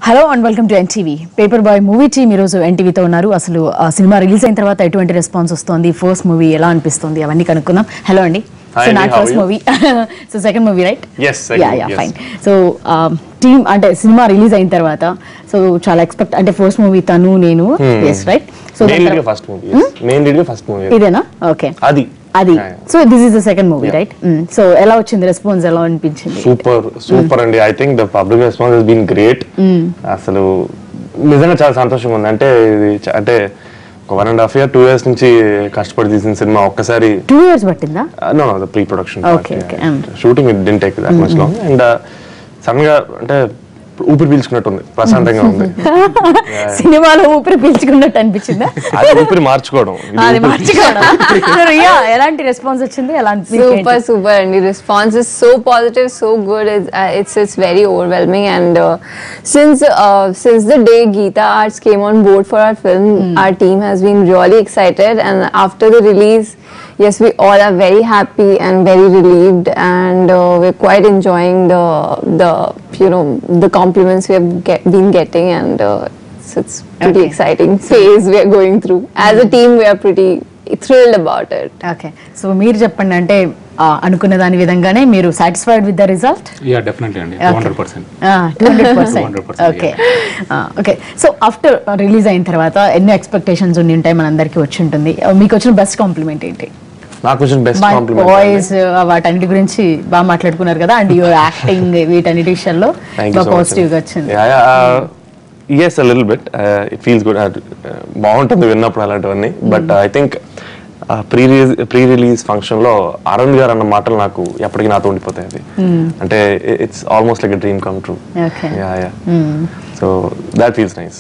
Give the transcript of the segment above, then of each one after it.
Hello and welcome to N T V paper boy movie team ఈరోజు ఎన్టీవీతో ఉన్నారు అసలు ఆ సినిమా రిలీజ్ అయిన తర్వాత ఎటువంటి రెస్పాన్స్ వస్తుంది ఫస్ట్ మూవీ ఎలా అనిపిస్తుంది అవన్నీ కనుక్కుందాం హలో అండి Hi, సో Andy, నా how first are you? Movie so second movie right Yes, second yeah movie, yeah yes. Fine so team అంటే సినిమా రిలీజ్ అయిన తర్వాత సో చాలా ఎక్స్పెక్ట్ అంటే ఫస్ట్ మూవీ తను నేను yes right so main lead గా ఫస్ట్ మూవీ మెయిన్ లీడ్ గా ఫస్ట్ మూవీ ఇదేనా ఓకే అది అది Yeah, yeah. So this is the second movie Yeah. Right so ఎలా వచ్చింది రెస్పాన్స్ ఎలా అనిపించింది సూపర్ సూపర్ అండి I think the public response has been great అసలు నిజంగా చాలా సంతోషంగా ఉంది అంటే ఇది చ- అంటే ఒక one and half year two years నుంచి కష్టపడి తీసిన సినిమా ఒక్కసారి టూ ఇయర్స్ పట్టిందా no the pre production Okay, okay, um. Shooting it didn't take that much long and sudden గా అంటే ఊపిరి పీల్చుకున్నట్టుంది ప్రశాంతంగా ఉంది సినిమాలో ఊపిరి పీల్చుకున్నట్టు అనిపించిందా అది ఊపిరి మార్చుకోవడం ఇది అది ఊపిరి- మార్చుకోవడం రియా ఎలాంటి రెస్పాన్స్ వచ్చింది ఎలా super super and the response is so positive so good it's uh, it's, it's very overwhelming and uh, since uh, since the day Geeta Arts came on board for our film our team has been really excited and after the release yes we all are very happy and very relieved and uh, we're quite enjoying the the you know the compliments we have get, been getting and uh, it's, it's pretty Okay. exciting phase we are going through as a team we are pretty thrilled about it okay so మీరు చెప్పండి అంటే ఆ, అనుకున్న దాని విధంగానే మీరు satisfied with the result yeah definitely అండి Okay. Hundred percent two hundred percent 200%, okay okay so after release అయిన తర్వాత ఎన్నో ఎక్స్పెక్టేషన్స్ ఉండి ఉంటాయి మనందరికీ వచ్చి ఉంటుంది Uh, మీకు వచ్చిన బెస్ట్ కాంప్లిమెంట్ ఏంటి నాకు వచ్చిన బెస్ట్ మై కాంప్లిమెంట్ వాయిస్ వాటన్నిటి గురించి బాగా మాట్లాడుకున్నారు కదా అండ్ యువర్ యాక్టింగ్ వీటన్నిటి విషయాల్లో బాగా పాజిటివ్ గా వచ్చింది yes little bit it feels good బాగుంటుంది విన్నప్పుడు అలాంటివన్నీ but I think pre release pre release function లో అరుణ్ గారు అన్న మాటలు నాకు ఎప్పటికీ నాతో ఉండిపోతాయి అది అంటే it's almost like dream come true Okay. Yeah yeah so that feels nice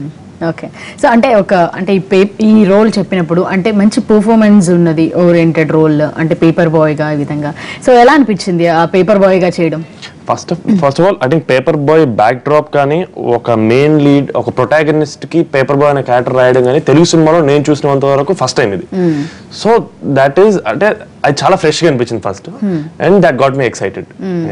okay so అంటే ఒక అంటే ఈ పే ఈ రోల్ చెప్పినప్పుడు అంటే మంచి పర్ఫార్మెన్స్ ఉన్నది ఓరియంటెడ్ రోల్ అంటే పేపర్ బాయ్ గా ఈ విధంగా సో ఎలా అనిపించింది ఆ పేపర్ బాయ్ గా చేయడం first first of all I think paper boy back drop కానీ ఒక మెయిన్ లీడ్ ఒక ప్రొటాగనిస్ట్ కి పేపర్ బాయ్ అనే క్యారెక్టర్ రాయడం కానీ తెలుగు సినిమాలో నేను చూసినంత వరకు ఫస్ట్ టైం ఇది సో దట్ ఈస్ అంటే అది చాలా ఫ్రెష్ గా అనిపించింది first and that got me excited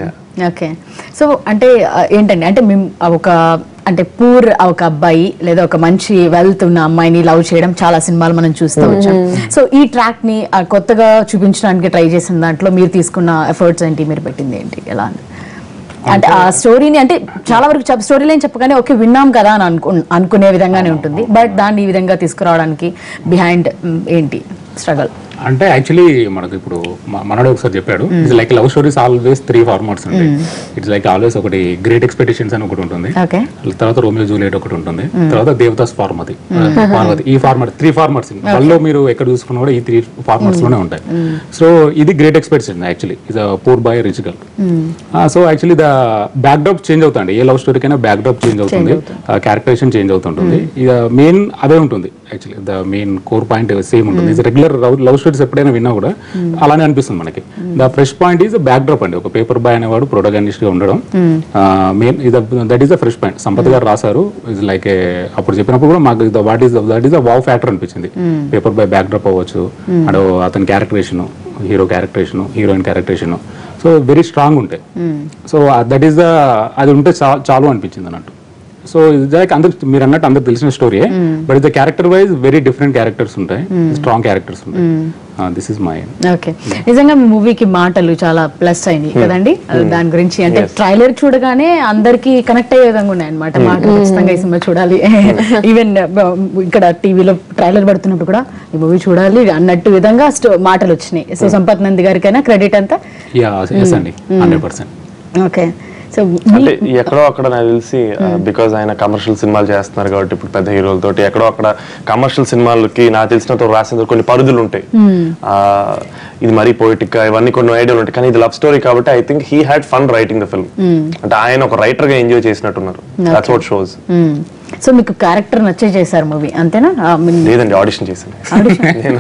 okay so అంటే ఆ, ఏంటండి అంటే మేము ఆ ఒక అంటే పూర్ ఒక అబ్బాయి లేదా ఒక మంచి వెల్త్ ఉన్న అమ్మాయిని లవ్ చేయడం చాలా సినిమాలు మనం చూస్తూ వచ్చాం సో ఈ ట్రాక్ ని ఆ, కొత్తగా చూపించడానికి ట్రై చేసిన దాంట్లో మీరు తీసుకున్న ఎఫర్ట్స్ ఏంటి మీరు పెట్టింది ఏంటి ఎలా అని? అంటే ఆ స్టోరీని అంటే చాలా వరకు స్టోరీ లైన్ చెప్పగానే ఓకే విన్నాం కదా అని అనుకు అనుకునే విధంగానే ఉంటుంది బట్ దాన్ని ఈ విధంగా తీసుకురావడానికి బిహైండ్ ఏంటి స్ట్రగల్ అంటే యాక్చువల్లీ మనకు ఇప్పుడు మ- మనోడు ఒకసారి చెప్పాడు it's like love stories always three formats ఉంటాయి ఇట్స్ లైక్ ఆల్వేస్ ఒకటి గ్రేట్ ఎక్స్పెక్టేషన్స్ అని ఒకటి ఉంటుంది ఓకే తర్వాత రోమియో జూలియట్ ఒకటి ఉంటుంది తర్వాత దేవదాస్ ఫార్మతి పార్వతి ఈ ఫార్మాట్ త్రీ ఫార్మాట్స్ వాళ్ళలో మీరు ఎక్కడ చూసుకున్నా కూడా ఈ త్రీ ఫార్మాట్స్ లోనే ఉంటాయి సో ఇది గ్రేట్ ఎక్స్పెక్టేషన్ యాక్చువల్లీ ఇది poor boy rich girl so actually the back drop change అవుతుంది ఏ లవ్ స్టోరీకైనా బ్యాక్ డ్రాప్ చేంజ్ అవుతుంది క్యారెక్టరేషన్ చేంజ్ అవుతుంటుంది ఇక మెయిన్ అదే ఉంటుంది actually the main core point same ఉంటుంది ఇది రెగ్యులర్ లవ్ స్టోరీస్ ఎప్పుడైనా విన్నా కూడా అలానే అనిపిస్తుంది మనకి the fresh point is back drop అండి ఒక పేపర్ బాయ్ అనేవాడు ప్రొటగనిస్ట్ గా ఉండడం మెయిన్ ఇది that is the fresh point Sampath garu రాశారు ఇస్ లైక్ అప్పుడు చెప్పినప్పుడు కూడా మాకు what is that is the wow factor అనిపించింది పేపర్ బాయ్ బ్యాక్ డ్రాప్ అవ్వచ్చు అండ్ అతని characterisation hero characterisation heroine characterisation so very strong ఉంటాయి సో దట్ ఈస్ ద అది ఉంటే చా- చాలు అనిపించింది అన్నట్టు సో ఇది అందరు మీరు అన్నట్టు అందరికి తెలిసిన story but the character wise very different characters ఉంటాయి స్ట్రాంగ్ క్యారెక్టర్స్ ఉంటాయి దిస్ ఇస్ మై ఓకే నిజంగా మీ మూవీకి మాటలు చాలా ప్లస్ అయినాయి కదండి దాని గురించి అంటే ట్రైలర్ చూడగానే అందరికి కనెక్ట్ అయ్యే విధంగా ఉన్నాయి అనమాట మాటలు ఖచ్చితంగా ఈ సినిమా చూడాలి ఈవెన్ ఇక్కడ టీవీలో ట్రైలర్ పడుతున్నప్పుడు కూడా ఈ మూవీ చూడాలి అన్నట్టు విధంగా స్టో- మాటలు వచ్చినాయి సో సంపత్ నంది గారికైనా క్రెడిట్ అంతా యా ఎస్ అండి హండ్రెడ్ పర్సెంట్ ఓకే సో అంటే ఎక్కడో అక్కడ నాకు తెలిసి బికాజ్ ఆయన కమర్షియల్ సినిమాలు చేస్తున్నారు కాబట్టి ఇప్పుడు పెద్ద హీరోలతోటి ఎక్కడో అక్కడ కమర్షియల్ సినిమాలకి నాకు తెలిసినంత రాసిన కొన్ని పరిధులు ఉంటాయి ఆ, ఇది మరీ పోయిటిక్ ఇవన్నీ కొన్ని ఐడియాలు ఉంటాయి కానీ ఇది లవ్ స్టోరీ కాబట్టి I think he had fun writing the film అంటే ఆయన ఒక రైటర్ గా ఎంజాయ్ చేసినట్టున్నారు దట్స్ వాట్ షోస్ సో మీకు క్యారెక్టర్ నచ్చే చేశారు మూవీ అంతేనా ఆ, మీ- లేదండి ఆడిషన్ చేశాను నేను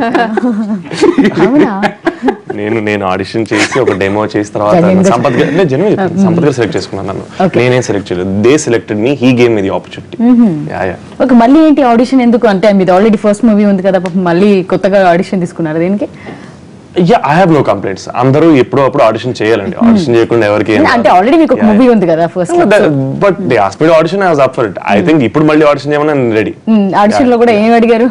అవునా నేను నేను ఆడిషన్ చేసి ఒక డెమో చేసిన తర్వాత Genuine గా సంపత్ గారు నేను genuine చెప్పాను. సంపత్ గారు సెలెక్ట్ చేసుకున్నాను నన్ను Okay. నేనే సెలెక్ట్ చేయలేదు they selected me he game ఇది ఆపర్చునిటీ యా యా ఓకే మళ్ళీ ఏంటి ఆడిషన్ ఎందుకు అంటే మీది ఆల్రెడీ ఫస్ట్ మూవీ ఉంది కదా పాపం మళ్ళీ కొత్తగా ఆడిషన్ తీసుకున్నారు దీనికి yeah I have no complaints అందరూ ఎప్పుడో అప్పుడు ఆడిషన్ చేయాలండి ఆడిషన్ చేయకుండా ఎవరికి ఏం అంటే ఆల్రెడీ మీకు ఒక మూవీ ఉంది కదా first but they ask me audition I was up for it I think ఇప్పుడు మళ్ళీ ఆడిషన్ చేయమని నేను రెడీ ఆడిషన్ లో కూడా ఏం అడిగారు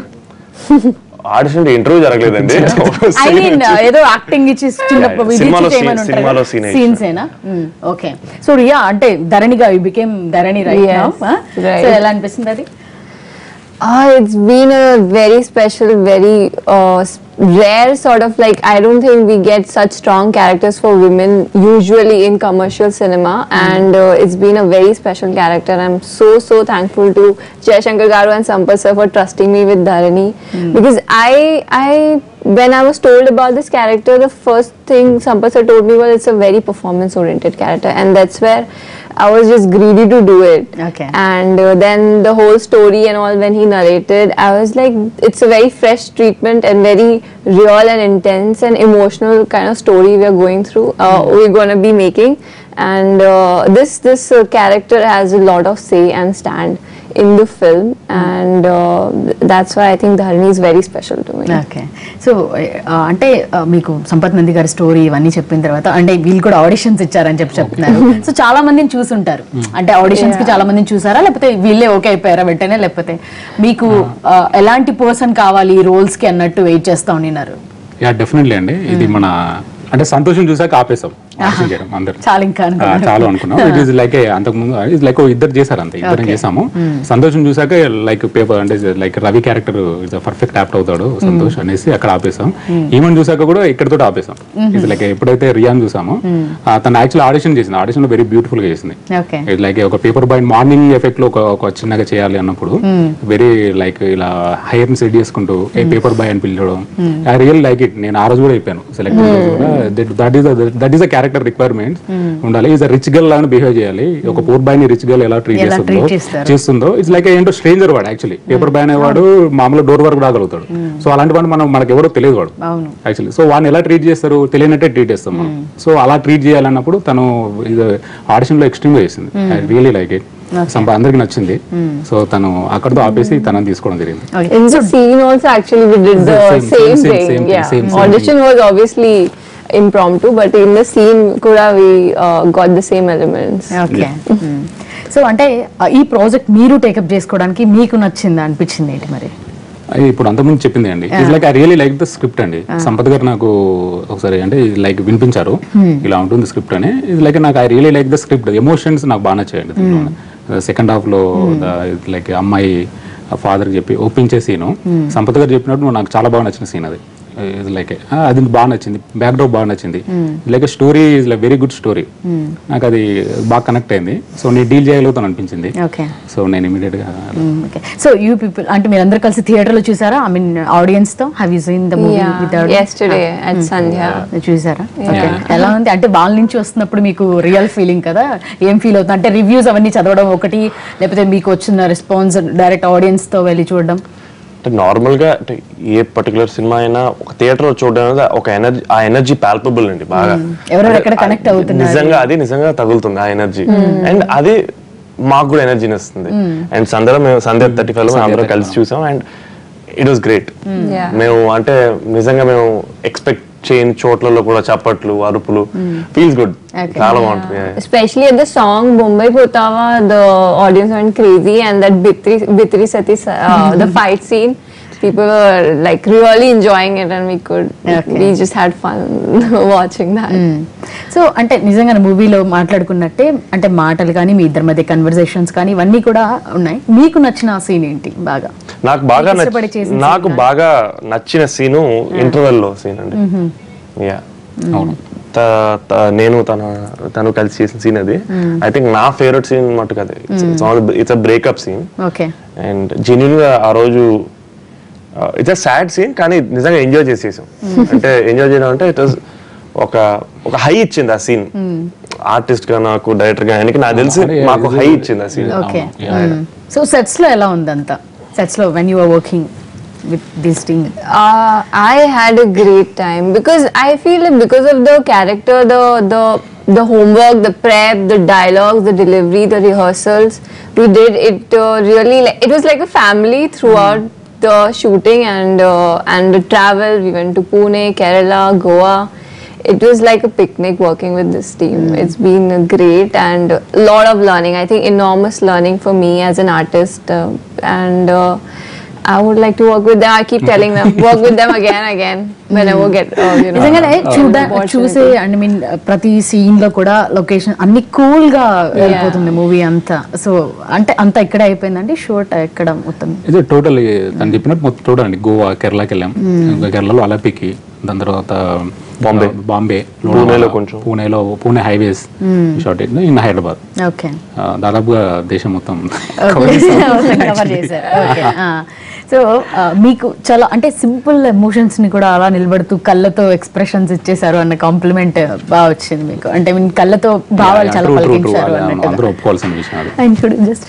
ఆడిషన్ ఇంటర్వ్యూ జరగలేదండి ఐ మీన్ ఏదో యాక్టింగ్ ఇచ్చి చిన్న Yeah, yeah. ఇది సినిమాలో ఇచ్చి చేయమని scene- ఉంటారు సినిమాలో scene ఏ సీన్స్ ఏనా ఓకే సో రియా అంటే ధరణిగా you became Dharani right Yes, now right. So ఎలా అనిపిస్తుంది అది Ah, it's been a very special, very uh, s- rare sort of like. I don't think we get such strong characters for women usually in commercial cinema, and uh, it's been a very special character. I'm so so thankful to Jay Shankar Garu and Sampath sir for trusting me with Dharani because I I when I was told about this character, the first thing Sampath sir told me was it's a very performance oriented character, and that's where I was just greedy to do it. Okay. And uh, then the whole story and all, when he narrated, I was like, it's a very fresh treatment and very real and intense and emotional kind of story we are going through. Uh, We're going to be making, and uh, this this uh, character has a lot of say and stand in the film, and uh, that's why I think Dharani is very special to me. Okay so అంటే ఆ, మీకు సంపత్ నంది గారి story ఇవన్నీ చెప్పిన తర్వాత అంటే వీళ్ళు కూడా ఆడిషన్స్ ఇచ్చారని చెప్పి చెప్తున్నారు సో చాలా మందిని చూసుంటారు అంటే ఆడిషన్స్ కి చాలా మందిని చూసారా లేకపోతే వీళ్ళే ఓకే అయిపోయారా వెంటనే లేకపోతే మీకు ఆ, ఎలాంటి పర్సన్ కావాలి రోల్స్ కి అన్నట్టు వెయిట్ చేస్తా ఉన్నారు యా డెఫినెట్లీ అండి ఇది మన అంటే సంతోషం చూసాక ఆపేసాం ఆడిషన్ చేయడం అందరు చాలా ఇంకా ఆ, అనుకున్నారు. చాలా అనుకున్నాం ఇట్ ఈస్ లైక్ అంతకు ముందు ఇట్ లైక్ ఇద్దరు చేశారు అంతే ఇద్దరం చేసాము సంతోషం చూసాక లైక్ పేపర్ అంటే like Ravi character is perfect apt అవుతాడు సంతోష్ అనేసి అక్కడ ఆపేసాం ఈవెన్ చూసాక కూడా ఇక్కడతో ఆపేసాం ఇది లైక్ ఎప్పుడైతే రియాన్ చూసామో ఆ, తను యాక్చువల్ ఆడిషన్ చేసింది ఆడిషన్ లో వెరీ బ్యూటిఫుల్ గా చేసింది ఓకే లైక్ ఒక పేపర్ బాయ్ మార్నింగ్ ఎఫెక్ట్ లో ఒక ఒక చిన్నగా చేయాలి అన్నప్పుడు వెరీ లైక్ ఇలా హైర్ సెట్ చేసుకుంటూ ఏ పేపర్ బాయ్ అని పిలవడం ఐ రియల్ లైక్ ఇట్ నేను ఆ రోజు కూడా అయిపోయాను select that is that is a character requirements ఉండాలి ఈజ్ రిచ్ గర్ల్ లాగా బిహేవ్ చేయాలి ఒక పూర్ బాయ్ ని రిచ్ గర్ల్ ఎలా ట్రీట్ ఎలా చేస్తుందో treat చేస్తారు. చేస్తుందో ఇట్స్ లైక్ ఏంటో స్ట్రేంజర్ వాడు యాక్చువల్లీ పేపర్ బాయ్ అనేవాడు మామూలు డోర్ వరకు రాగలుగుతాడు సో అలాంటి వాడు మనం మనకి ఎవరో తెలియదు వాడు అవును యాక్చువల్లీ సో వాడిని ఎలా ట్రీట్ చేస్తారు తెలియనట్టే ట్రీట్ చేస్తాం మనం సో అలా ట్రీట్ చేయాలన్నప్పుడు తను ఆడిషన్ లో ఎక్స్ట్రీమ్ గా చేసింది ఐ రియలీ లైక్ ఇట్ సంప అందరికి నచ్చింది సో తను అక్కడతో ఆపేసి తనని తీసుకోవడం జరిగింది okay In the scene also actually we did the Same, same, same, same, thing. same, yeah. same, same Audition was obviously impromptu, but in the scene kuda we uh, got the same elements. Okay so అంటే ఆ, ఈ project మీరు take up చేసుకోవడానికి మీకు నచ్చిందా అనిపించింది ఏంటి మరి అది ఇప్పుడు అంతకుముందు చెప్పింది అండి it's like I really like the script అండి సంపత్ గారు నాకు ఒకసారి అంటే లైక్ వినిపించారు ఇలా ఉంటుంది స్క్రిప్ట్ అని ఇది లైక్ నాకు I really like the script emotions నాకు బాగా నచ్చాయండి సెకండ్ హాఫ్ లో లైక్ అమ్మాయి ఫాదర్ చెప్పి ఒప్పించే సీను సంపత్ గారు చెప్పినట్టు నాకు చాలా బాగా నచ్చిన సీన్ అది లైక్ అది బాగా నచ్చింది బ్యాక్ డ్రాప్ బాగా నచ్చింది like story is like very good story నాకు అది బాగా కనెక్ట్ అయింది సో నేను డీల్ చేయగలుగుతాను అనిపించింది ఓకే సో నేను ఇమీడియట్ గా ఓకే సో యూ పీపుల్ అంటే మీరు అందరు కలిసి థియేటర్ లో చూసారా ఐ మీన్ ఆడియన్స్ తో have you seen the movie Yeah. Without Yesterday at Sandhya. చూసారా ఓకే ఎలా ఉంది అంటే వాళ్ళ నుంచి వస్తున్నప్పుడు మీకు రియల్ ఫీలింగ్ కదా ఏం ఫీల్ అవుతుంది అంటే రివ్యూస్ అవన్నీ చదవడం ఒకటి లేకపోతే మీకు వచ్చిన రెస్పాన్స్ డైరెక్ట్ ఆడియన్స్ తో వెళ్ళి చూడడం అంటే నార్మల్ గా అంటే ఏ పర్టికులర్ సినిమా అయినా ఒక థియేటర్ లో చూడడం అనేది ఒక ఎనర్జీ ఆ ఎనర్జీ పాల్పబుల్ అండి బాగా ఎవరెవరు ఎక్కడ అంటే connect ఆ- అవుతున్నారు. నిజంగా అది నిజంగా తగులుతుంది ఆ ఎనర్జీ అండ్ అది మాకు కూడా ఎనర్జీని ఇస్తుంది అండ్ సందర్భం మేము సంధ్య థర్టీ ఫైవ్ లో మేము అందరం కలిసి చూసాం and it was great Yeah. మేము అంటే నిజంగా మేము ఎక్స్పెక్ట్ చేయని చోట్లలో కూడా చప్పట్లు అరుపులు ఫీల్స్ గుడ్ Okay. చాలా బాగుంటుంది Yeah. Especially at the song Bombay Potava, the audience went crazy, and that Bitri, Bitri Sati, uh, the fight scene, people were like really enjoying it, and we could, Okay. we just had fun watching that. So అంటే నిజంగా మూవీలో మాట్లాడుకున్నట్టే అంటే మాటలు కానీ మీ ఇద్దరి మధ్య conversations కానీ ఇవన్నీ కూడా ఉన్నాయి మీకు నచ్చిన సీన్ ఏంటి బాగా నాకు బాగా మీకు ఇష్టపడి నచ్చి చేసిన నాకు బాగా నచ్చిన సీను ఇంటర్వెల్ లో సీన్ అండి యా అవును త- త- నేను తన తను కలిసి చేసిన సీన్ అది ఐ థింక్ నా ఫేవరెట్ సీన్ మటుకు అది it's a breakup scene okay and genuine గా ఆ రోజు ఇట్స్ అ సాడ్ సీన్ కానీ నిజంగా ఎంజాయ్ చేసేసాం అంటే ఎంజాయ్ చేయడం అంటే ఇట్ వాజ్ ఒక ఒక హై ఇచ్చింది ఆ సీన్ ఆర్టిస్ట్ గా నాకు డైరెక్టర్ గా ఆయనకి నాకు తెలిసి అదే, మాకు ఇది- హై ఇచ్చింది ఆ scene okay Yeah. So sets లో ఎలా ఉందంతా సెట్స్ లో when you are working with this team Uh, I had a great time because I feel like because of the character, the the the homework, the prep, the dialogues, the delivery, the rehearsals we did it uh, really like it was like a family throughout the shooting and uh, and the travel. We went to Pune, Kerala, Goa. It was like a picnic working with this team. It's been uh, great and a lot of learning. I think enormous learning for me as an artist, uh, and uh, I would like to work with them. I keep telling them work with them again, again whenever get uh, you know. నిజంగానే చూడ opportunity. చూసే and mean ప్రతి scene లో కూడా location అన్ని cool గా వెళ్ళిపోతుంది movie అంతా సో అంటే అంతా ఇక్కడే అయిపోయిందండి షూట్ ఎక్కడ మొత్తం ఇది టోటల్ తను చెప్పినట్టు మొత్తం టోటల్ అండి గోవా కేరళకి వెళ్ళాం ఇంకా కేరళలో అలపికి దాని తర్వాత బాంబే బాంబే పూణేలో కొంచెం. పూణేలో Pune highways short in Hyderabad okay ఆ, దాదాపుగా దేశం మొత్తం కవర్ చేశారు ఓకే సో మీకు చాలా అంటే సింపుల్ ఎమోషన్స్ ని కూడా అలా నిలబడుతూ కళ్ళతో ఎక్స్ప్రెషన్స్ ఇచ్చేసారు అన్న కాంప్లిమెంట్ బాగా వచ్చింది మీకు అంటే మీన్ కళ్ళతో భావాలు చాలా True, true, true. పలికించారు అది అవును, అన్నట్టుగా అందరూ ఒప్పుకోవాల్సిన విషయం అది ఆయన చూడు జస్ట్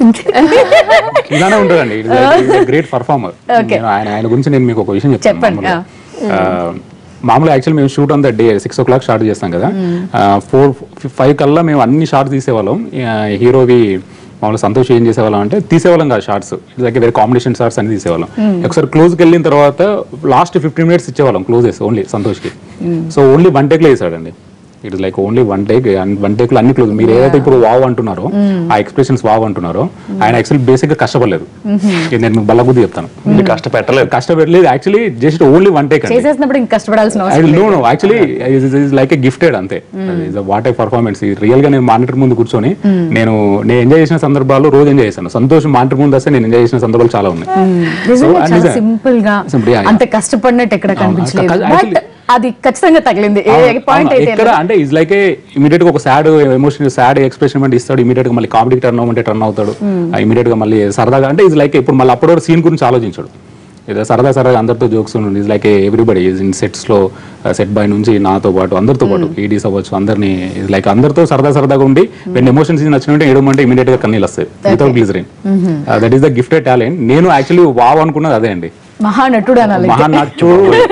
ఇలానే ఉంటుందండి గ్రేట్ పర్ఫార్మర్ ఆయన ఆయన గురించి నేను మీకు ఒక విషయం చెప్తాను చెప్పండి, మామూలుగా. ఆ, మామూలుగా యాక్చువల్ మేము shoot on the day six o'clock start చేస్తాం కదా ఫోర్ ఫైవ్ కల్లా మేము అన్ని షార్ట్స్ తీసేవాళ్ళం హీరోవి మామూలుగా సంతోష్ ఏం చేసేవాళ్ళం అంటే తీసేవాళ్ళం కాదు షార్ట్స్ దగ్గర వేరే కాంబినేషన్ షార్ట్స్ అని తీసేవాళ్ళం ఒకసారి క్లోజ్కి వెళ్ళిన తర్వాత లాస్ట్ ఫిఫ్టీన్ మినిట్స్ ఇచ్చేవాళ్ళం క్లోజెస్ ఓన్లీ సంతోష్కి సో ఓన్లీ వన్ టేక్లో వేసాడండి it is like only one take one take లో అన్ని క్లోజ్ మీరు ఏదైతే ఇప్పుడు వావ్ అంటున్నారో ఆ ఎక్స్ప్రెషన్స్ వావ్ అంటున్నారో ఆయన యాక్చువల్లీ బేసిక్ గా కష్టపడలేదు ఇది నేను మీకు బల్లబుద్ధి చెప్తాను ఇది కష్టపెట్టలేదు కష్టపడలేదు actually just only one take అండి చేసేసినప్పుడు ఇంక కష్టపడాల్సిన అవసరం no no actually like a gifted అంతే వాట్ ఏ పర్ఫార్మెన్స్ రియల్ గా నేను మానిటర్ ముందు కూర్చొని నేను నేను ఎంజాయ్ చేసిన సందర్భాలు రోజు ఎంజాయ్ చేశాను సంతోషం మానిటర్ ముందు వస్తే నేను ఎంజాయ్ చేసిన సందర్భాలు చాలా ఉన్నాయి నిజంగా So, చాలా నిజం. సింపుల్ గా Simple, yeah, yeah. అంత కష్టపడినట్టు ఎక్కడ కనిపించలేదు అట్లా బట్ actually- అది ఖచ్చితంగా తగిలింది ఏ పాయింట్ అయితే ఇక్కడ అంటే ఇస్ లైక్ ఇమీడియట్ గా ఒక సాడ్ ఎమోషన్ సాడ్ ఎక్స్ప్రెషన్ అంటే ఇస్తాడు ఇమీడియట్ గా మళ్ళీ కామెడీ టర్న్ అవ్వమంటే టర్న్ అవుతాడు ఇమీడియట్ గా మళ్ళీ సరదాగా అంటే ఇస్ లైక్ ఇప్పుడు మళ్ళీ అప్పటి సీన్ గురించి ఆలోచించాడు ఏదో సరదా సరదా అందరితో జోక్స్ ఉండి is like everybody in sets లో సెట్ బై నుంచి నాతో పాటు అందరితో పాటు ఈడీస్ అవ్వచ్చు అందరినీ లైక్ అందరితో సరదా సరదాగా ఉండి వెన్ ఎమోషన్స్ నచ్చినట్టు ఏడమంటే ఇమీడియట్ గా కన్నీళ్ళు వస్తాయి without glycerin that is the gifted talent నేను యాక్చువల్లీ వావ్ అనుకున్నది అదే అండి మహానటుడు అనాలి మహానాటు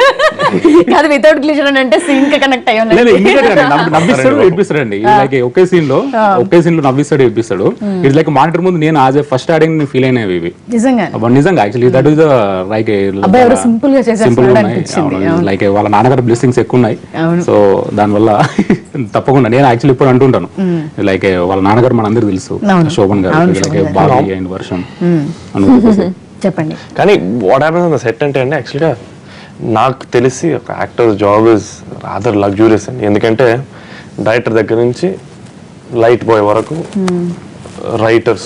కాదు వితౌట్ గ్లిజర్ అని అంటే సీన్ కి కనెక్ట్ అయ్యి లేదు ఇమీడియట్ గా నవ్వు- నవ్విస్తాడు ఏడిపిస్తాడు అండి లైక్ ఒకే సీన్ లో ఒకే సీన్ లో నవ్విస్తాడు ఏడిపిస్తాడు ఇట్స్ లైక్ మానిటర్ ముందు నేను యాజ్ ఎ ఫస్ట్ ఆడింగ్ ఫీల్ అయినవి ఇవి నిజంగా అబ్బా, నిజంగా యాక్చువల్లీ దట్ ఈస్ లైక్ అబ్బాయి ఎవరో simple గా చేసేస్తున్నాడు అనిపించింది. అవును. లైక్ వాళ్ళ నాన్నగారి బ్లెస్సింగ్స్ ఎక్కువ ఉన్నాయి అవును. సో దానివల్ల తప్పకుండా నేను యాక్చువల్లీ ఇప్పుడు అంటుంటాను లైక్ వాళ్ళ నాన్నగారు మనందరికి తెలుసు అవును. శోభన్ గారు అవును, లైక్ శోభన్ బాబీ అండ్ వర్షం అని చెప్పండి కానీ what happens on the set అంటే అండి యాక్చువల్గా నాకు తెలిసి ఒక actor job is rather luxurious అండి ఎందుకంటే డైరెక్టర్ దగ్గర నుంచి లైట్ బాయ్ వరకు రైటర్స్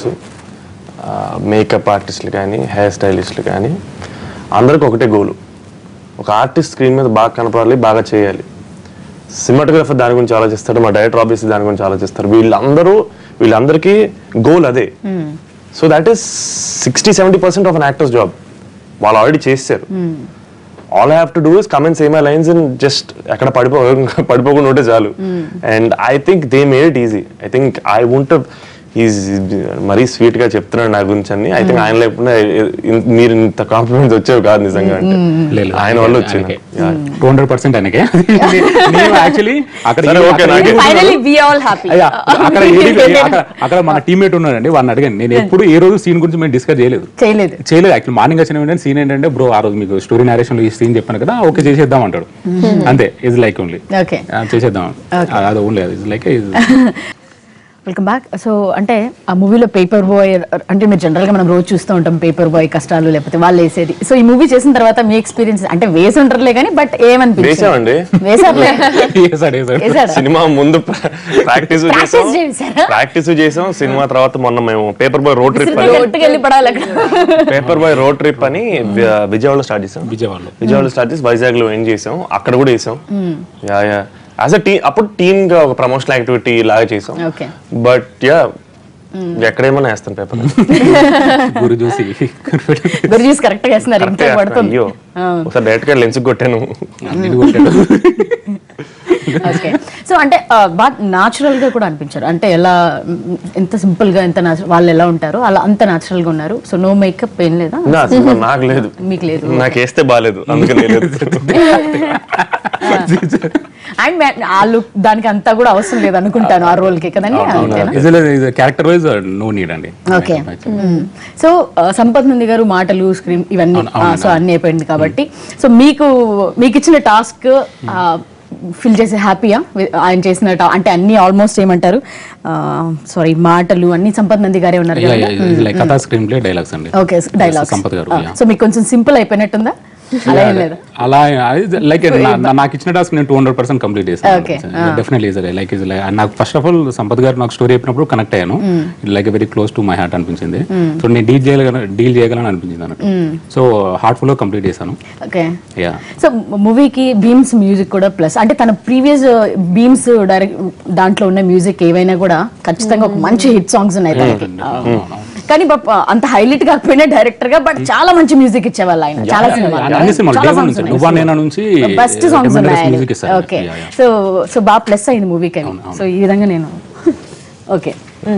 మేకప్ ఆర్టిస్టులు కానీ హెయిర్ స్టైలిస్టులు కానీ అందరికి ఒకటే గోలు ఒక ఆర్టిస్ట్ స్క్రీన్ మీద బాగా కనపడాలి బాగా చేయాలి సినిమాటోగ్రఫర్ దాని గురించి ఆలోచిస్తాడు మా డైరెక్టర్ ఆబ్వియస్లీ దాని గురించి ఆలోచిస్తారు వీళ్ళందరూ వీళ్ళందరికీ గోల్ అదే so that is sixty seventy percent of an actor's job వాళ్ళు ఆల్రెడీ చేశారు all I have to do is comment same lines and just ఎక్కడ పడిపో పడిపోకుండా ఉంటే చాలు and I think they made it easy I think I won't is మరీ sweet గా చెప్తున్నాడు నా గురించి అని ఐ థింక్ ఆయన లేకుండా ఇన్- మీరు ఇంత కాంప్లిమెంట్స్ వచ్చేవి కాదు నిజంగా అంటే ఆయన వల్ల వచ్చింది టూ హండ్రెడ్ పర్సెంట్ ఆయనకే నేను యాక్చువల్లీ అక్కడ సరే, okay, అక్కడ నాకే. ఏది ఫైనలీ వి ఆల్ హ్యాపీ అయ్యా, అక్కడ ఏది- అక్కడ అక్కడ మన టీమేట్ ఉన్నాడండి వాడిని అడిగాను నేను ఎప్పుడు ఏ రోజు సీన్ గురించి మేము డిస్కస్ చేయలేదు చేయలేదు చేయలేదు యాక్చువల్ మార్నింగ్ వచ్చిన వెంటనే సీన్ ఏంటంటే బ్రో ఆ రోజు మీకు స్టోరీ నేరేషన్ లో ఈ సీన్ చెప్పాను కదా ఓకే చేసేద్దాం అంటాడు అంతే ఇస్ లైక్ ఓన్లీ ఓకే చేసేద్దాం అది ఓన్లీ అది is like welcome back so అంటే ఆ మూవీలో పేపర్ బాయ్ అంటే మీరు జనరల్ గా మనం రోజు చూస్తూ ఉంటాం పేపర్ బాయ్ కష్టాలు లేకపోతే వాళ్ళు వేసేది సో ఈ మూవీ చేసిన తర్వాత మీ ఎక్స్పీరియన్స్ అంటే వేసి ఉంటారులే కానీ బట్ ఏమనిపించింది వేసామండి వేసారులే వేసాడు వేసాడు వేసాడా సినిమా ముందు ప్రాక్టీస్ Practice చేసాం చేశారా? ప్రాక్టీస్ చేసాం సినిమా తర్వాత మొన్న మేము పేపర్ బాయ్ రోడ్ ట్రిప్ అని కొట్టుకు వెళ్ళి పడాలి అక్కడ పేపర్ బాయ్ రోడ్ ట్రిప్ అని వి- విజయవాడలో స్టార్ట్ చేసాం విజయవాడలో విజయవాడలో స్టార్ట్ చేసి వైజాగ్ లో ఏం చేసాం అక్కడ కూడా వేసాం యా యా యాజ్ అ టీ అప్పుడు టీమ్ గా ఒక ప్రమోషనల్ యాక్టివిటీ లాగా చేసాం ఓకే బట్ యా ఎక్కడేమన్నా వేస్తాను పేపర్ గురు చూసి గురుజీస్ కరెక్ట్ గా వేస్తున్నారు ఇంకా పడుతుంది అయ్యో ఒకసారి డైరెక్ట్ గా లెన్స్ కొట్టాను అన్నిటి కొట్టాడు ఓకే సో అంటే ఆ, బాగా న్యాచురల్ గా కూడా అనిపించారు అంటే ఎలా మ్, ఎంత సింపుల్ గా ఎంత natural- వాళ్ళు ఎలా ఉంటారో అలా అంత న్యాచురల్ గా ఉన్నారు సో నో మేకప్ ఏం లేదా నా సినిమా నాకు లేదు మీకు లేదు నాకు వేస్తే బాగాలేదు అందుకని లేదు అండ్ ఆ లుక్ దానికి అంతా కూడా అవసరం లేదు అనుకుంటాను ఆ రోల్ కి కదండి అంతేనా క్యారెక్టర్ వైజ్ నో నీడ్ అండి ఓకే సో సంపత్ నంది గారు మాటలు స్క్రీన్ ఇవన్నీ అవును, అవును, సో అన్ని అయిపోయింది కాబట్టి సో మీకు మీకు ఇచ్చిన టాస్క్ ఫిల్ చేసే హ్యాపీయా ఆయన చేసిన ta- అంటే అన్ని ఆల్మోస్ట్ ఏమంటారు సారీ మాటలు అన్ని సంపత్ నంది గారే ఉన్నారు కదా లైక్ కథా స్క్రీన్ ప్లే డైలాగ్స్ అండి okay dialogue Sampath garu yeah. So మీకు కొంచెం సింపుల్ అయిపోయినట్టుందా అలా ఏం లేదా అలా లైక్ నాకు ఇచ్చిన టాస్క్ నేను two hundred percent complete Okay. చేశాను డెఫినెట్లీ లైక్ ఇస్ నాకు first of all Sampath garu నాకు స్టోరీ చెప్పినప్పుడు కనెక్ట్ అయ్యాను like very close to my heart అనిపించింది సో నేను డీల్ చేయగలను డీల్ చేయగలను అనిపించింది అన్నట్టు సో హార్ట్ఫుల్ గా కంప్లీట్ చేశాను ఓకే యా సో మూవీకి బీమ్స్ మ్యూజిక్ కూడా ప్లస్ అంటే తన ప్రీవియస్ బీమ్స్ డైరెక్ట్ దాంట్లో ఉన్న మ్యూజిక్ ఏవైనా కూడా ఖచ్చితంగా ఒక మంచి హిట్ సాంగ్స్ ఉన్నాయి తనకి కానీ పాప అంత హైలైట్ కాకపోయినా డైరెక్టర్ గా బట్ చాలా మంచి మ్యూజిక్ ఇచ్చేవాళ్ళు ఆయన చాలా అన్ని సినిమాలు day one నుంచి, నువ్వా నేనా నుంచి, బెస్ట్ సాంగ్స్ tremendous ఉన్నాయి music ఇస్తారు. Okay Yeah, yeah. So so బాగా ప్లస్ అయింది మూవీకి సో ఈ విధంగా నేను ఓకే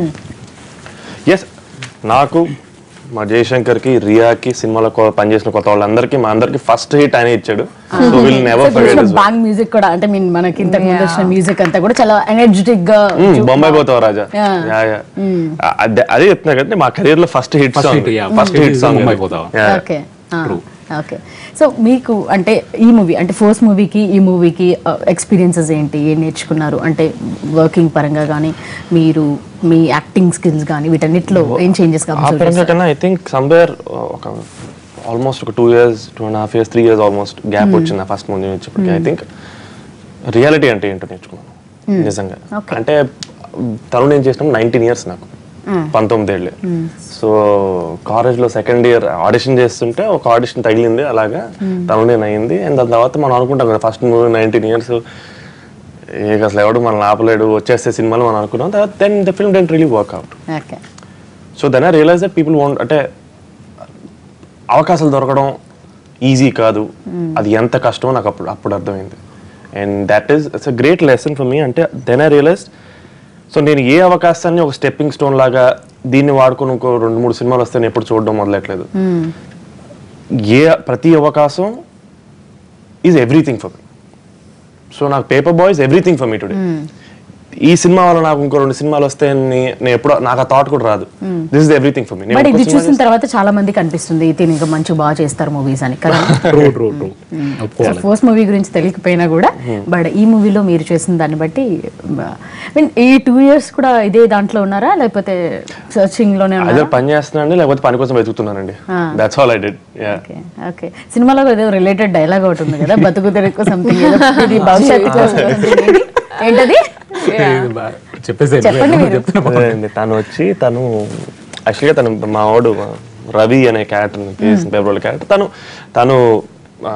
ఎస్ నాకు మా జయశంకర్ కి రియాకి సినిమాలో కొ- పనిచేసిన కొత్త వాళ్ళందరికీ మా అందరికి ఫస్ట్ హిట్ ఆయన ఇచ్చాడు సో విల్ నెవర్ ఫర్గెట్ బాంగ్ మ్యూజిక్ కూడా అంటే మీన్ మనకి ఇంతకు ముందు వచ్చిన మ్యూజిక్ అంతా కూడా చాలా ఎనర్జెటిక్ గా బొంబాయి పోతావు రాజా Yeah. Yeah, yeah. అదే అదే చెప్తున్నా కదా మా కెరీర్ లో first hit First song hit, yeah. First First hit hit song Bombay పోతావా. ఓకే ఓకే సో మీకు అంటే ఈ మూవీ అంటే ఫస్ట్ మూవీకి ఈ మూవీకి ఎక్స్పీరియన్సెస్ ఏంటి ఏం నేర్చుకున్నారు అంటే వర్కింగ్ పరంగా కానీ మీరు మీ యాక్టింగ్ స్కిల్స్ కానీ వీటన్నిటిలో ఏం చేంజెస్ ఆ పరంగా కన్నా ఐ థింక్ సమ్వేర్ ఒక ఆల్మోస్ట్ ఒక two years two and half years three years almost gap వచ్చింది ఫస్ట్ ముందు వచ్చేప్పటికి ఐ థింక్ రియాలిటీ అంటే ఏంటో నేర్చుకున్నాను నిజంగా అంటే తను నేను చేసినప్పుడు నైన్టీన్ ఇయర్స్ నాకు పంతొమ్మిది ఏళ్ళే సో కాలేజ్లో సెకండ్ ఇయర్ ఆడిషన్ చేస్తుంటే ఒక ఆడిషన్ తగిలింది అలాగా తను నేను అయింది అండ్ దాని తర్వాత మనం అనుకుంటాం కదా ఫస్ట్ మూవీ నైన్టీన్ ఇయర్స్ ఏ అసలు ఎవడు మనం ఆపలేడు వచ్చేస్తే సినిమాలు మనం అనుకున్నాం తర్వాత then the film didn't really work out okay so then I realize that people want అంటే అవకాశాలు దొరకడం ఈజీ కాదు అది ఎంత కష్టమో నాకు అప్పుడు అప్పుడు అర్థమైంది and that is it's a great lesson for me అంటే దెన్ ఐ రియలైజ్ సో నేను ఏ అవకాశాన్ని ఒక స్టెప్పింగ్ స్టోన్ లాగా దీన్ని వాడుకొని ఇంకో రెండు మూడు సినిమాలు వస్తే నేను ఎప్పుడు చూడడం మొదలెట్లేదు ఏ ప్రతి అవకాశం is everything for me so నాకు paper boy is everything for me today ఈ సినిమా వల్ల నాకు ఇంకో రెండు సినిమాలు వస్తే నే- నేను ఎప్పుడు నాకు ఆ థాట్ కూడా రాదు this is everything for me but ఇది చూసిన తర్వాత చాలా మంది కనిపిస్తుంది తిని ఇంకా మంచి బాగా చేస్తారు మూవీస్ అని కదా ట్రూ ట్రూ ట్రూ ఒప్పుకోవాలి ఫస్ట్ మూవీ గురించి తెలియకపోయినా కూడా బట్ ఈ మూవీలో మీరు చేసిన దాన్ని బట్టి I mean, ఈ టూ ఇయర్స్ కూడా ఇదే దాంట్లో ఉన్నారా లేకపోతే సర్చింగ్ లోనే ఉన్నారా అదే పని చేస్తున్నానండి లేకపోతే పని కోసం వెతుకుతున్నానండి that's all I did yeah okay okay సినిమాలో ఏదో రిలేటెడ్ డైలాగ్ ఒకటి ఉంది కదా బతుకు తెరకు సంథింగ్ ఇది భవిష్యత్తు కోసం something ఏది? ఏంటది చెప్పేసి చెప్పండి మీరు. చెప్తున్నా అదేండి తను వచ్చి తను యాక్చువల్గా తను మా వాడు రవి అనే క్యారెక్టర్ పేసిన పేపర్ క్యారెక్టర్ తను తను ఆ,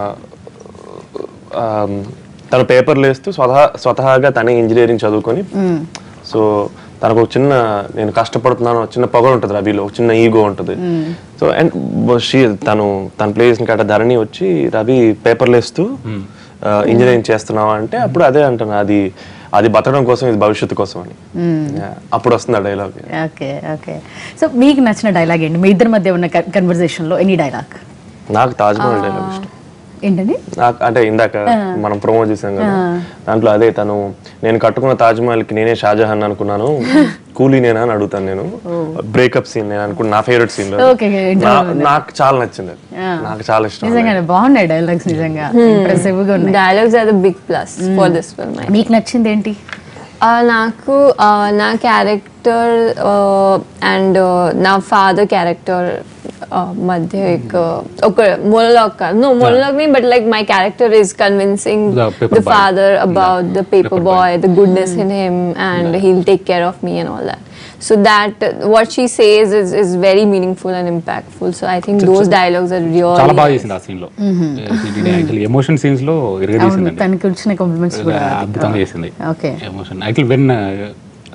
ఆ, తను పేపర్లు వేస్తూ స్వతహా స్వతహాగా తనే ఇంజనీరింగ్ చదువుకొని సో తనకు ఒక చిన్న నేను కష్టపడుతున్నాను ఒక చిన్న పొగ ఉంటుంది రవిలో ఒక చిన్న ఈగో ఉంటుంది సో అండ్ షీ తను తన ప్లే చేసిన క్యారెక్టర్ ధరణి వచ్చి రవి పేపర్లు వేస్తూ ఇంజనీరింగ్ చేస్తున్నావా అంటే అప్పుడు అదే అంటాను అది అది బతకడం కోసం ఇది భవిష్యత్తు కోసం అని Yeah. అప్పుడు వస్తుంది ఆ డైలాగ్ ఓకే ఓకే సో మీకు నచ్చిన డైలాగ్ ఏంటి మీ ఇద్దరి మధ్య ఉన్న కన్వర్జేషన్ లో ఎనీ డైలాగ్ నాకు తాజ్ మహల్ డైలాగ్ ఇష్టం ఏంటండి నాకు అంటే ఇందాక మనం ప్రోమో చేసాం కదా దాంట్లో అదే తను నేను కట్టుకున్న తాజ్ మహల్ కి నేనే షాజహాన్ అనుకున్నాను కూలీ నేనా అని అడుగుతాను నేను బ్రేకప్ సీన్ నేను అనుకున్నా నా favourite scene Okay, okay, interval నాకు చాలా నచ్చింది అది నాకు చాలా ఇష్టం నిజంగానే బాగున్నాయి డైలాగ్స్ నిజంగా ఇంప్రెసివ్ గా ఉన్నాయి Dialogues are the big plus for this film. I మీకు నచ్చింది ఏంటి Uh, నాకు uh, నా క్యారెక్టర్ అండ్ నా ఫాదర్ క్యారెక్టర్ మధ్య ఒక ఒక మొనలాగ్ కాదు నో మొనలాగ్ ని but like my character is convincing The paper the boy. Father about the paper paper boy the goodness in him and he'll take care of me and all that so that what she says is is very meaningful and impactful so I think those dialogues are చాలా బాగా real చేసింది ఆ scene లో actually emotion scenes లో అవును ఇరగదీసిందండి తనకి వచ్చిన compliments కూడా అద్భుతంగా చేసింది ఓకే ఎమోషన్ యాక్చువల్ వెన్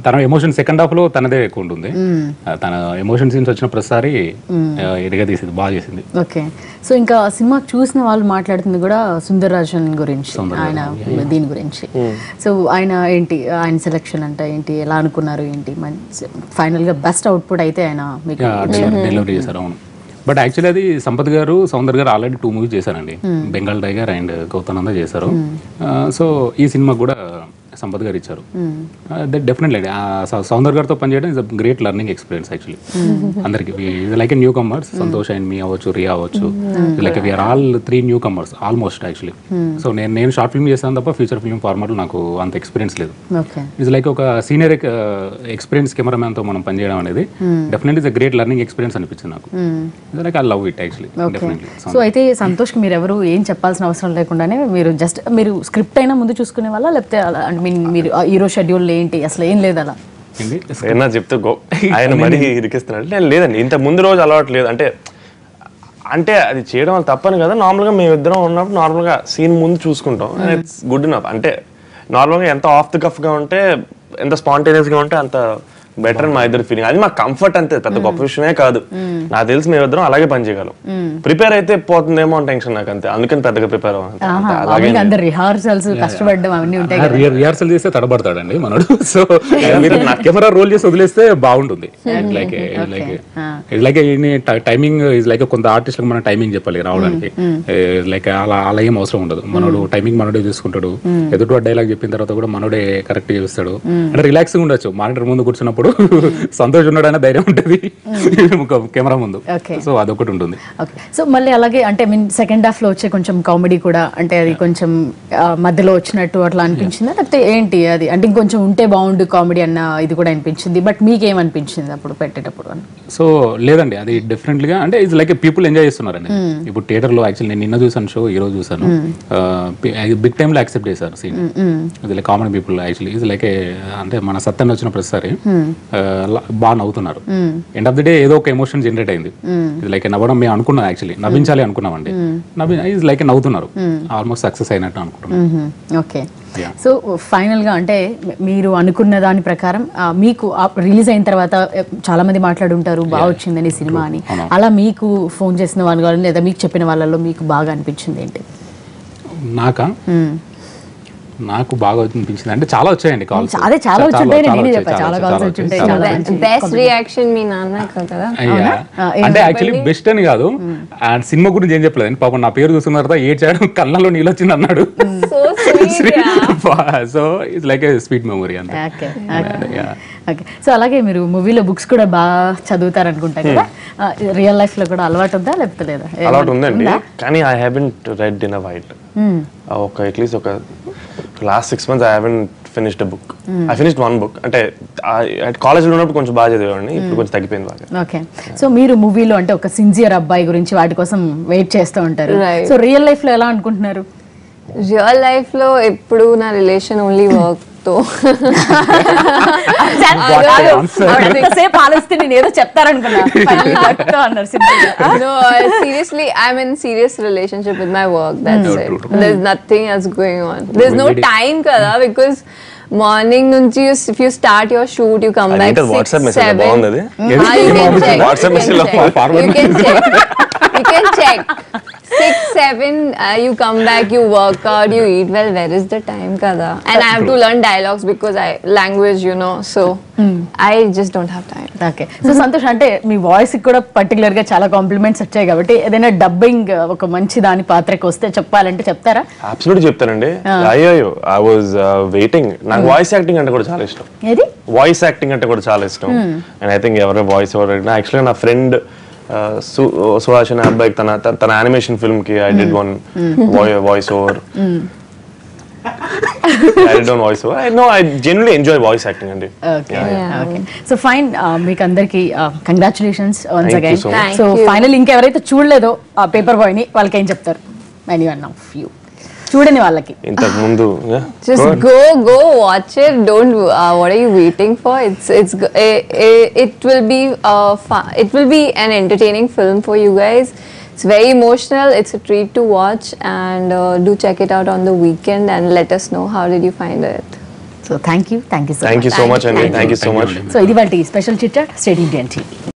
తన ఎమోషన్ సెకండ్ హాఫ్ లో తనదే ఎక్కువ ఉంటుంది ఆ, తన ఎమోషన్ సీన్స్ వచ్చిన ప్రతిసారి ఆ, ఎరగా తీసింది బాగా చేసింది ఓకే సో ఇంకా సినిమా చూసిన వాళ్ళు మాట్లాడుతుంది కూడా సుందరరాజన్ గురించి ఆయన దీని గురించి సో ఆయన ఏంటి ఆయన సెలెక్షన్ అంటే ఏంటి ఎలా అనుకున్నారు ఏంటి మంచి ఫైనల్ గా బెస్ట్ అవుట్పుట్ అయితే ఆయన మీకు డెలివరీ చేశారు అవును బట్ యాక్చువల్లీ అది సంపత్ గారు సౌందర్ గారు ఆల్రెడీ టూ మూవీస్ చేశారండి బెంగాల్ టైగర్ అండ్ గౌతమానంద చేశారు సో ఈ సినిమా కూడా సంపత్ గారు ఇచ్చారు దట్ డెఫినెట్లీ సౌందర్ గారితో పనిచేయడం is a great learning experience actually అందరికి ఇది like newcomers Santosh and మీ అవ్వచ్చు రియా అవ్వచ్చు like we are all three newcomers almost actually so నేను నేను షార్ట్ ఫిల్మ్ చేశాను తప్ప ఫీచర్ ఫిల్మ్ ఫార్మాట్ నాకు అంత ఎక్స్పీరియన్స్ లేదు ఓకే ఇట్స్ లైక్ ఒక సీనియర్ ఎక్స్పీరియన్స్ కెమెరామ్యాన్ తో మనం పనిచేయడం అనేది definite is a great learning experience అనిపించింది నాకు like I love it actually okay definitely so అయితే సంతోష్కి మీరు ఎవరు ఏం చెప్పాల్సిన అవసరం లేకుండానే మీరు జస్ట్ మీరు స్క్రిప్ట్ అయినా ముందు చూసుకునే వాళ్ళ లేకపోతే అలా ఐ మీన్ మీరు హీరో షెడ్యూల్ ఏంటి అసలు ఏం లేదు అలా ఏమన్నా చెప్తే గో ఆయన మరీ ఇరికిస్తున్నాడు నేను లేదండి ఇంత ముందు రోజు అలవాటు లేదు అంటే అంటే అది చేయడం వల్ల తప్పని కదా నార్మల్గా మేము ఇద్దరం ఉన్నప్పుడు నార్మల్గా సీన్ ముందు చూసుకుంటాం ఇట్స్ గుడ్ ఇనఫ్ అంటే నార్మల్గా ఎంత ఆఫ్ ది కఫ్గా ఉంటే ఎంత స్పాంటేనియస్గా ఉంటే అంత బెటర్ మా ఇద్దరు ఫీలింగ్ అది మా కంఫర్ట్ అంతే పెద్ద గొప్ప విషయమే కాదు నాకు తెలిసి మేమిద్దరం అలాగే పని చేయగలం ప్రిపేర్ అయితే పోతుందేమో అని టెన్షన్ నాకు అంతే అందుకని పెద్దగా ప్రిపేర్ అవ్వాలి ఆహా, అలాగే మామూలుగా అందరు రిహార్సల్స్ కష్టపడడం అవన్నీ ఉంటాయి కదా రిహార్సల్ చేస్తే తడబడతాడండి మనడు సో మీరు నా కెమెరా రోల్ చేసి వదిలేస్తే బాగుంటుంది like like it's like timing is like కొంత ఆర్టిస్ట్ మనం టైమింగ్ చెప్పాలి రావడానికి లైక్ అలా అలా ఏం అవసరం ఉండదు మనోడు టైమింగ్ మనోడే చూసుకుంటాడు ఎదుటి డైలాగ్ చెప్పిన తర్వాత కూడా మనోడే కరెక్ట్ చేస్తాడు అంటే రిలాక్సింగ్ ఉండొచ్చు మానిటర్ ముందు కూర్చున్నప్పుడు సంతోష్ ఉన్నాడనే ధైర్యం ఉంటుంది కెమెరా ముందు Okay. సో అదొకటి ఉంటుంది ఓకే సో మళ్ళీ అలాగే అంటే మీన్ సెకండ్ హాఫ్ లో వచ్చే కొంచెం కామెడీ కూడా అంటే అది కొంచెం ఆ, మధ్యలో వచ్చినట్టు అట్లా అనిపించిందా లేకపోతే ఏంటి అది అంటే ఇంకొంచెం ఉంటే బాగుండు కామెడీ అన్న ఇది కూడా అనిపించింది బట్ మీకేమనిపించింది అప్పుడు పెట్టేటప్పుడు అని సో లేదండి అది డెఫినెట్లీగా అంటే ఇట్స్ లైక్ పీపుల్ ఎంజాయ్ చేస్తున్నారండి ఇప్పుడు థియేటర్ లో యాక్చువల్లీ నేను నిన్న చూసాను షో ఈ రోజు చూసాను బిగ్ టైమ్ లో యాక్సెప్ట్ చేశారు సీన్ ఇది లైక్ కామన్ పీపుల్ యాక్చువల్లీ ఇది లైక్ అంటే మన సత్తాన్ని వచ్చిన ప్రతిసారి ఆ, ల- బాగా నవ్వుతున్నారు ఎండ్ ఆఫ్ ది డే ఏదో ఒక ఎమోషన్ జనరేట్ అయింది ఇది లైక్ నవ్వడం మేము అనుకున్నాం యాక్చువల్లీ నవ్వించాలి అనుకున్నామండి నవ్వి ఇది లైక్ నవ్వుతున్నారు ఆల్మోస్ట్ సక్సెస్ అయినట్టు అనుకుంటున్నాం ఓకే Yeah. సో ఫైనల్ గా అంటే మీరు అనుకున్న దాని ప్రకారం ఆ, మీకు రిలీజ్ అయిన తర్వాత ఆ, చాలా మంది మాట్లాడుంటారు బాగా వచ్చిందని సినిమా అని అలా మీకు ఫోన్ చేసిన వాళ్ళు కానీ లేదా మీకు చెప్పిన వాళ్ళలో మీకు బాగా అనిపించింది ఏంటి నాకా నాకు బాగా అనిపించింది అంటే చాలా వచ్చాయండి కాల్స్ అదే చాలా వచ్చుంటాయి, నేనే చెప్పా, చాలా calls వచ్చుంటాయి, చాలా మంచి బెస్ట్ రియాక్షన్ మీ నాన్న కదా అయ్యా అంటే యాక్చువల్లీ బెస్ట్ అని కాదు ఆ సినిమా గురించి ఏం చెప్పలేదు పాపం నా పేరు చూసిన తర్వాత ఏ చేయడం కళ్ళలో నీళ్ళు వచ్చింది అన్నాడు so sweet so it's like a sweet memory అంతే ఓకే Yeah. ఓకే సో అలాగే మీరు మూవీలో బుక్స్ కూడా బాగా చదువుతారు అనుకుంటా కదా రియల్ లైఫ్ లో కూడా అలవాటు ఉందా లేకపోతే లేదా అలవాటు ఉందండి కానీ I haven't read in a while ఒక అట్లీస్ట్ ఒక last six months I haven't finished book I finished one book అంటే కాలేజ్లో ఉన్నప్పుడు కొంచెం బాగా చదివేవాడిని ఇప్పుడు కొంచెం తగ్గిపోయింది బాగా ఓకే సో మీరు మూవీలో అంటే ఒక సిన్సియర్ అబ్బాయి గురించి వాటి కోసం వెయిట్ చేస్తూ ఉంటారు Right. సో రియల్ లైఫ్ లో ఎలా అనుకుంటున్నారు రియల్ లైఫ్ లో ఎప్పుడు నా రిలేషన్ ఓన్లీ వర్క్ తో సేపు ఆలోచిస్తే నేను ఏదో చెప్తారనుకున్నా Finally పట్టుకో అన్నారు simple గా. no, seriously, I'm in serious relationship with my work. That's Mm. it. True, true. There's nothing else going on. There's no Maybe- time, kada, because morning nunchi, you, if you start your shoot, you come అది back ఏంటది six, WhatsApp message seven. బాగుంది అది? Ah, you can check. WhatsApp you message can లో check. forward You can check. You can check. Six, seven, uh, you come back, you work out, you eat well. Where is the time, kada? And I have to learn dialogues because I language, you know. So I just don't have time. Okay so Santosh అంటే మీ voice కూడా particular గా చాలా compliments వచ్చాయి కాబట్టి ఏదైనా dubbing ఒక మంచి దాని పాత్రకి వస్తే చెప్పాలంటే చెప్తారా అబ్సల్యూట్ చెప్తానండి అయ్యో ఐ వాజ్ వెయిటింగ్ నాకు వాయిస్ యాక్టింగ్ అంటే కూడా చాలా ఇష్టం ఏది వాయిస్ యాక్టింగ్ అంటే కూడా చాలా ఇష్టం అండ్ ఐ థింక్ ఎవరో వాయిస్ ఓవర్ యాక్చువల్గా నా ఫ్రెండ్ సుహాష్ అనే అబ్బాయికి తన తన- తన యానిమేషన్ ఫిల్మ్ కి I did one voice over I did one voice over I know I genuinely enjoy voice acting అండి ఓకే ఓకే సో ఫైన్ మీకు అందరికి congratulations once Thank you again so much. So Thank you. Final ఇంకెవరైతే చూడలేదో ఆ paper bye ని వాళ్ళకి ఏం చెప్తారు ఎనీ వన్ ఆఫ్ యూ చూడని వాళ్ళకి ఇంతకు ముందు yeah. Just Go ahead. go, go watch it. Don't. Uh, what are you waiting for? It's it's g- eh, eh, it will be uh fun. It will be an entertaining film for you guys. It's very emotional. It's a treat to watch, and uh, do check it out on the weekend and let us know how did you find it. So thank you thank you thank you so much అండి thank you so Thank you much అండి. So ఇది వాళ్ళ special chit chat state Indian TV